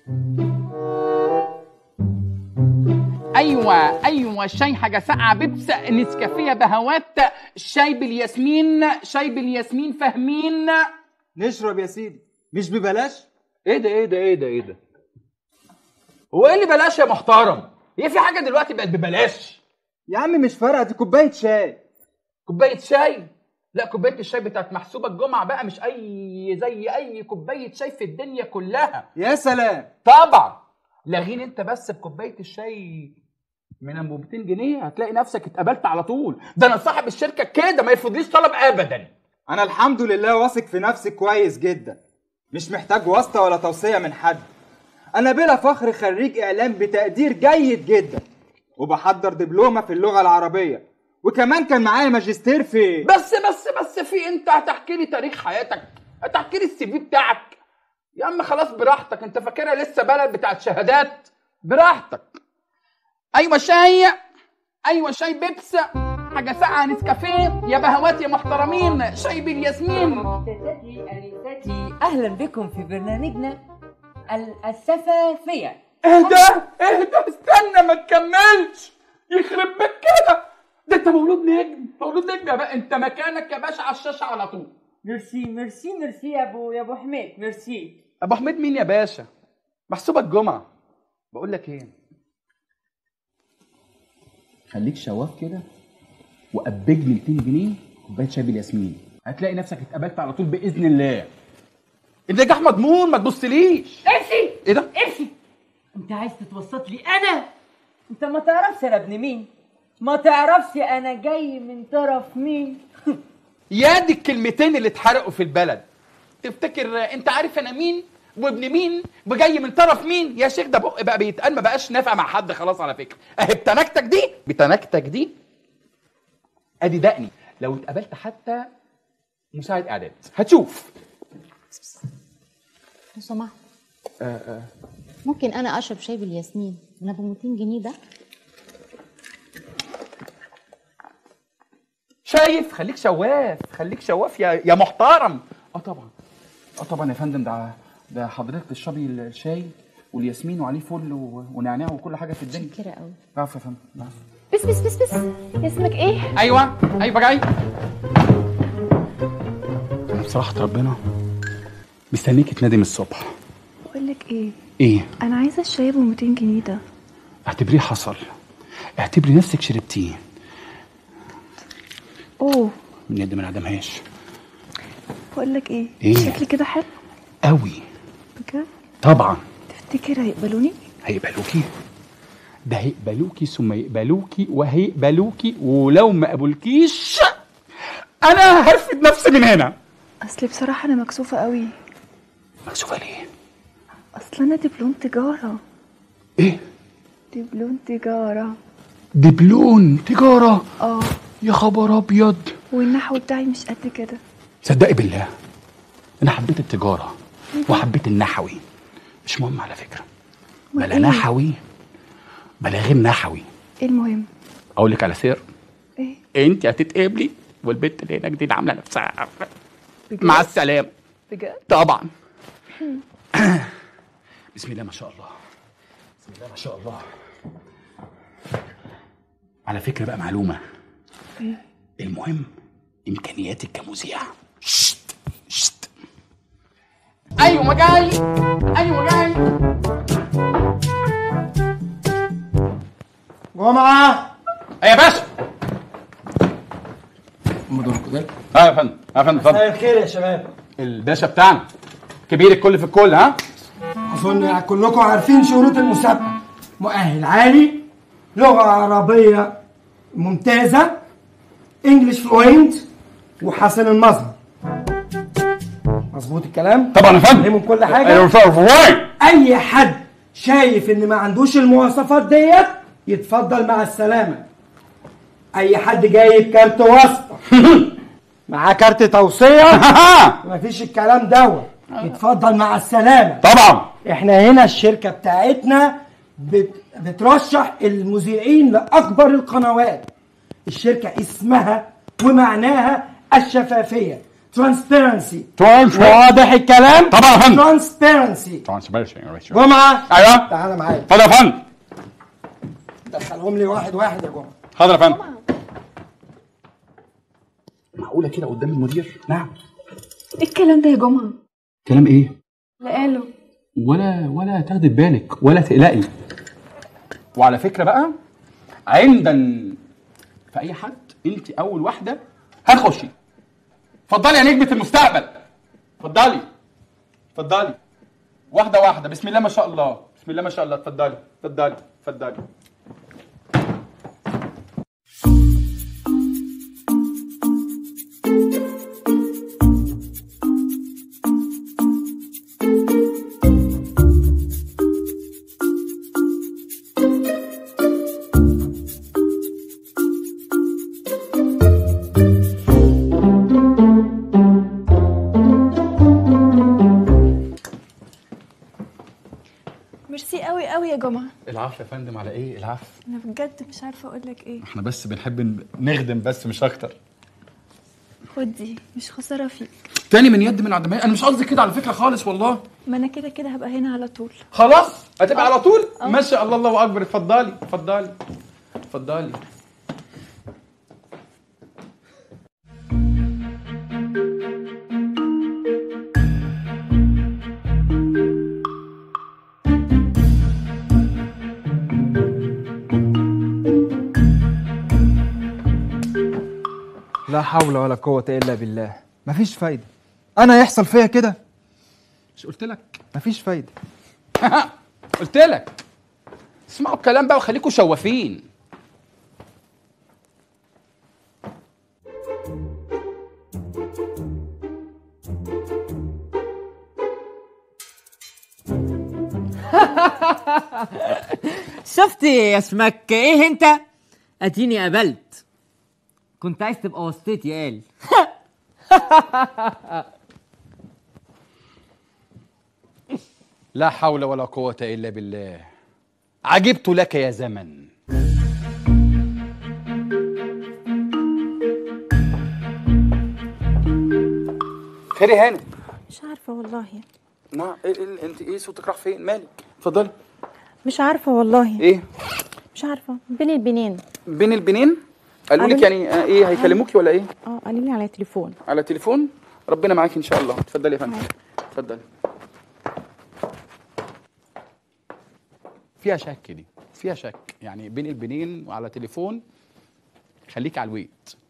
ايوه ايوه شاي حاجه ساقعه بيبس نسكافيه بهوات شاي بالياسمين شاي بالياسمين فاهمين نشرب يا سيدي مش ببلاش ايه ده ايه ده ايه ده ايه ده هو ايه اللي بلاش يا محترم هي في حاجه دلوقتي بقت ببلاش يا عم مش فارقه دي كوبايه شاي كوبايه شاي لا كوبايه الشاي بتاعت محسوبه الجمعه بقى مش اي زي اي كوبايه شاي في الدنيا كلها يا سلام طبعا لاغين انت بس بكوبايه الشاي من ابو 200 جنيه هتلاقي نفسك اتقبلت على طول ده انا صاحب الشركه كده ما يرفضليش طلب ابدا انا الحمد لله واثق في نفسي كويس جدا مش محتاج واسطه ولا توصيه من حد انا بلا فخر خريج اعلام بتقدير جيد جدا وبحضر دبلومه في اللغه العربيه وكمان كان معايا ماجستير في بس بس بس في انت هتحكي لي تاريخ حياتك هتحكي لي السي في بتاعك يا عم خلاص براحتك انت فاكرها لسه بلد بتاعت شهادات براحتك ايوه شاي ايوه شاي بيبس حاجه ساقعه نسكافيه يا بهوات يا محترمين شاي بالياسمين سادتي انساتي اهلا بكم في برنامجنا ال- السفافيه اهدى اهدى استنى ما تكملش يخرب بيت كده ده انت مولود نجم مولود نجم يا بقى انت مكانك يا باشا على الشاشه على طول ميرسي ميرسي ميرسي يا ابو يا ابو حميد ميرسي ابو حميد مين يا باشا محسوبه الجمعه بقول لك ايه خليك شواف كده وقبجني 200 جنيه كوبايه شاي بالياسمين هتلاقي نفسك اتقبلت على طول باذن الله النجاح مضمون ما تبصليش امشي ايه ده امشي انت عايز تتوسط لي انا انت ما تعرفش انا ابن مين ما تعرفش انا جاي من طرف مين يا دي الكلمتين اللي اتحرقوا في البلد تفتكر انت عارف انا مين وابن مين وجاي من طرف مين يا شيخ ده بق بقى بيتقال ما بقاش نافع مع حد خلاص على فكره اهي بتنكتك دي بتنكتك دي ادي دقني لو اتقابلت حتى مساعد اعداد هتشوف لو سمحت ممكن انا اشرب شاي بالياسمين من ابو 200 جنيه ده شايف خليك شواف خليك شواف يا يا محترم اه طبعا اه طبعا يا فندم ده ده حضرتك تشربي الشاي والياسمين وعليه فل و- ونعناع وكل حاجه في الدنيا كده قوي عفوا يا فندم عفوا. بس بس بس بس اسمك ايه؟ ايوه ايوه جاي انا بصراحه ربنا مستنيك تنادي من الصبح بقول لك ايه؟ ايه انا عايزه الشاي ب 200 جنيه ده اعتبريه حصل اعتبري نفسك شربتيه اوه من يد ما نعدمهاش بقول لك ايه؟ إيه؟ شكلي كده حلو قوي بجد طبعا تفتكر هيقبلوني؟ هيقبلوكي ده هيقبلوكي ثم يقبلوكي وهيقبلوكي ولو ما قبلكيش انا هرفد نفسي من هنا اصل بصراحه انا مكسوفه قوي مكسوفه ليه اصل انا دبلوم تجاره ايه دبلوم تجاره دبلون تجاره اه يا خبر ابيض والنحو بتاعي مش قد كده صدقي بالله انا حبيت التجاره وحبيت النحوي مش مهم على فكره بلا إيه؟ نحوي بلا غير نحوي ايه المهم؟ اقول لك على سر ايه؟ انت هتتقبلي والبنت اللي هناك دي اللي عامله نفسها عارفه بجد؟ مع السلامه بجد؟ طبعا بسم الله ما شاء الله بسم الله ما شاء الله على فكره بقى معلومه ايه؟ المهم امكانياتك كمذيع شت شت ايوه جاي ايوه جاي جمعه ايه يا باشا اه يا فندم اه يا فندم اتفضل الخير يا شباب الباشا بتاعنا كبير الكل في الكل ها اظن كلكم عارفين شروط المسابقه مؤهل عالي لغه عربيه ممتازه انجلش فلوينت وحسن المظهر مظبوط الكلام طبعا يا فندم فهموا كل حاجه ايوه فاهم اي حد شايف ان ما عندوش المواصفات ديت يتفضل مع السلامه اي حد جايب كارت واسطه معاه كارت توصيه مفيش الكلام دوت يتفضل مع السلامه طبعا احنا هنا الشركه بتاعتنا بت... بترشح المذيعين لاكبر القنوات الشركه اسمها ومعناها الشفافيه ترانسبيرنسي ترانس واضح الكلام طبعا يا فندم ترانسبيرنسي ترانسبيرنسي جمعه ايوه تعالى معايا اتفضل يا فندم دخلهم لي واحد واحد يا جمعه حاضر يا فندم معقوله كده قدام المدير نعم ايه الكلام ده يا جمعة كلام ايه لا قاله ولا ولا تاخدي بالك ولا تقلقي وعلى فكره بقى عندن في اي حد انت اول واحده هتخشي اتفضلي يا نجمه المستقبل اتفضلي اتفضلي واحده واحده بسم الله ما شاء الله بسم الله ما شاء الله اتفضلي اتفضلي اتفضلي ميرسي قوي قوي يا جمعة العفو يا فندم على ايه العفو انا بجد مش عارفة اقول لك ايه احنا بس بنحب نخدم بس مش اكتر خد دي مش خسارة فيك تاني من يد من عدمية انا مش قصدي كده على فكره خالص والله ما انا كده كده هبقى هنا على طول خلاص هتبقى على طول ما شاء الله الله اكبر اتفضلي اتفضلي اتفضلي لا حول ولا قوة إلا بالله مفيش فايدة أنا يحصل فيا كده مش قلت لك مفيش فايدة قلت لك اسمعوا الكلام بقى وخليكم شوافين شفت يا اسمك ايه انت اديني قبلت كنت عايز تبقى وسطيت يا قال لا حول ولا قوة إلا بالله عجبت لك يا زمن خير يا هانم مش عارفة والله نعم إيه إيه انت ايه صوتك راح فين مالك اتفضلي مش عارفة والله ايه مش عارفة بين البنين بين البنين قالوا لك قالوا لي- يعني آه، ايه هيكلموكي ولا ايه اه قالوا لي على تليفون على تليفون ربنا معاك ان شاء الله اتفضلي يا فندم اتفضلي فيها شك دي فيها شك يعني بين البنين وعلى تليفون خليك على الويت